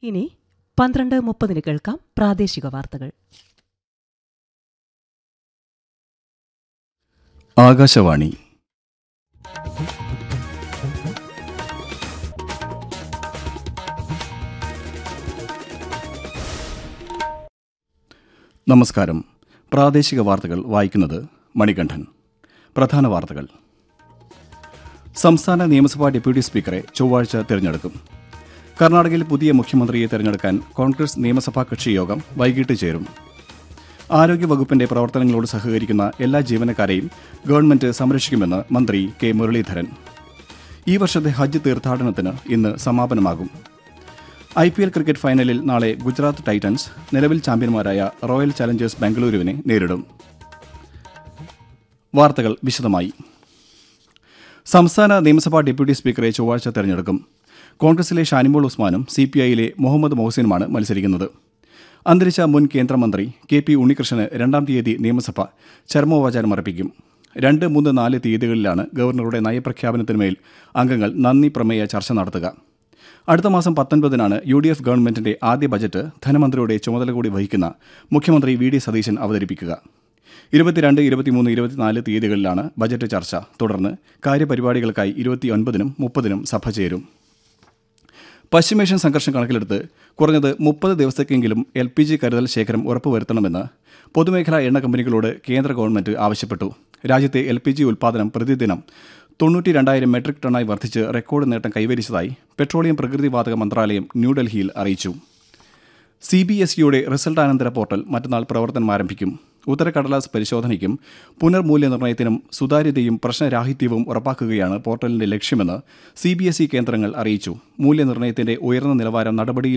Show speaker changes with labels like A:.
A: ഇനി പന്ത്രണ്ട് മുപ്പതിന് കേൾക്കാം പ്രാദേശിക വാർത്തകൾ
B: ആകാശവാണി നമസ്കാരം പ്രാദേശിക വാർത്തകൾ വായിക്കുന്നത് മണികണ്ഠൻ പ്രധാന വാർത്തകൾ സംസ്ഥാന നിയമസഭാ ഡെപ്യൂട്ടി സ്പീക്കറെ ചൊവ്വാഴ്ച തിരഞ്ഞെടുക്കും കർണാടകയിൽ പുതിയ മുഖ്യമന്ത്രിയെ തിരഞ്ഞെടുക്കാൻ കോൺഗ്രസ് നിയമസഭാ കക്ഷി യോഗം വൈകിട്ട് ചേരും ആരോഗ്യവകുപ്പിന്റെ പ്രവർത്തനങ്ങളോട് സഹകരിക്കുന്ന എല്ലാ ജീവനക്കാരെയും ഗവൺമെന്റ് സംരക്ഷിക്കുമെന്ന് മന്ത്രി കെ മുരളീധരൻ ഈ വർഷത്തെ ഹജ്ജ് തീർത്ഥാടനത്തിന് ഇന്ന് സമാപനമാകും ഐ പി എൽ ക്രിക്കറ്റ് ഫൈനലിൽ നാളെ ഗുജറാത്ത് ടൈറ്റൻസ് നിലവിൽ ചാമ്പ്യന്മാരായ റോയൽ ചലഞ്ചേഴ്സ് ബംഗളൂരുവിനെ നേരിടും വാർത്തകൾ വിശദമായി സംസ്ഥാന നിയമസഭാ ഡെപ്യൂട്ടി സ്പീക്കറെ ചൊവ്വാഴ്ച തെരഞ്ഞെടുക്കും കോൺഗ്രസിലെ ഷാനിമോൾ ഉസ്മാനും സി പി ഐയിലെ മുഹമ്മദ് മൊഹസിനുമാണ് മത്സരിക്കുന്നത് അന്തരിച്ച മുൻ കേന്ദ്രമന്ത്രി കെ പി ഉണ്ണികൃഷ്ണന് രണ്ടാം തീയതി നിയമസഭ ചരമോപചാരം അർപ്പിക്കും രണ്ട് മൂന്ന് നാല് തീയതികളിലാണ് ഗവർണറുടെ നയപ്രഖ്യാപനത്തിന്മേൽ അംഗങ്ങൾ നന്ദി പ്രമേയ ചർച്ച നടത്തുക അടുത്ത മാസം പത്തൊൻപതിനാണ് യു ഡി എഫ് ഗവൺമെന്റിന്റെ ആദ്യ ബജറ്റ് ധനമന്ത്രിയുടെ ചുമതല കൂടി വഹിക്കുന്ന മുഖ്യമന്ത്രി വി ഡി സതീശൻ അവതരിപ്പിക്കുക ഇരുപത്തിരണ്ട് ഇരുപത്തിമൂന്ന് ഇരുപത്തിനാല് തീയതികളിലാണ് ബജറ്റ് ചർച്ച തുടർന്ന് കാര്യപരിപാടികൾക്കായി ഇരുപത്തിയൊൻപതിനും മുപ്പതിനും സഭ ചേരും പശ്ചിമേഷ്യൻ സംഘർഷം കണക്കിലെടുത്ത് കുറഞ്ഞത് മുപ്പത് ദിവസത്തേക്കെങ്കിലും എൽ പി ജി കരുതൽ ശേഖരം ഉറപ്പുവരുത്തണമെന്ന് പൊതുമേഖലാ എണ്ണ കമ്പനികളോട് കേന്ദ്ര ഗവൺമെന്റ് ആവശ്യപ്പെട്ടു രാജ്യത്തെ എൽ പി ജി ഉൽപ്പാദനം പ്രതിദിനം തൊണ്ണൂറ്റി രണ്ടായിരം മെട്രിക് ടണ്ണായി വർദ്ധിച്ച് റെക്കോർഡ് നേട്ടം കൈവരിച്ചതായി പെട്രോളിയം പ്രകൃതിവാതക മന്ത്രാലയം ന്യൂഡൽഹിയിൽ അറിയിച്ചു സി ബി എസ് ഇയുടെ റിസൾട്ട് അനന്തര പോർട്ടൽ മറ്റന്നാൾ പ്രവർത്തനം ആരംഭിക്കും ഉത്തരക്കടലാസ് പരിശോധനയ്ക്കും പുനർമൂല്യനിർണ്ണയത്തിനും സുതാര്യതയും പ്രശ്നരാഹിത്യവും ഉറപ്പാക്കുകയാണ് പോർട്ടലിന്റെ ലക്ഷ്യമെന്ന് സി ബി എസ് ഇ കേന്ദ്രങ്ങൾ അറിയിച്ചു മൂല്യനിർണ്ണയത്തിന്റെ ഉയർന്ന നിലവാരം നടപടിയിൽ